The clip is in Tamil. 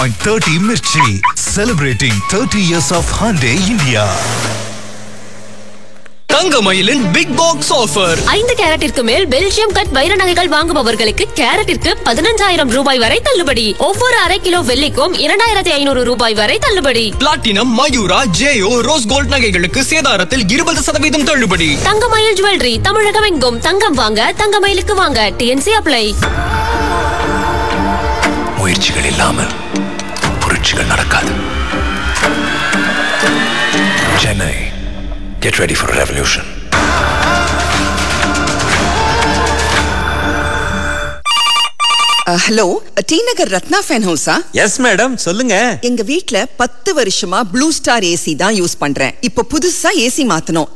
30 Mirchi, celebrating 30 years of Hyundai India. தங்கமயிலின் பிக் பாக்ஸ் ஆஃபர் ஐந்து கேரட்டிற்கு மேல் பெல்ஜியம் கட் வைர நகைகள் வாங்குபவர்களுக்கு கேரட்டிற்கு பதினஞ்சாயிரம் ரூபாய் வரை தள்ளுபடி ஒவ்வொரு அரை கிலோ வெள்ளிக்கும் இரண்டாயிரத்தி ஐநூறு ரூபாய் வரை தள்ளுபடி பிளாட்டினம் மயூரா ஜேயோ ரோஸ் கோல்ட் நகைகளுக்கு சேதாரத்தில் இருபது சதவீதம் தள்ளுபடி தங்கமயில் ஜுவல்லரி தமிழகம் எங்கும் தங்கம் வாங்க தங்கமயிலுக்கு வாங்க டிஎன்சி அப்ளை முயற்சிகள் இல்லாமல் புரட்சிகள் நடக்காது Chennai get ready for revolution hello T Nagar Ratna fan ஹவுஸா எஸ் மேடம் சொல்லுங்க எங்க வீட்ல பத்து வருஷமா ப்ளூ ஸ்டார் ஏசி தான் யூஸ் பண்றேன் இப்போ புதுசா ஏசி மாத்தணும்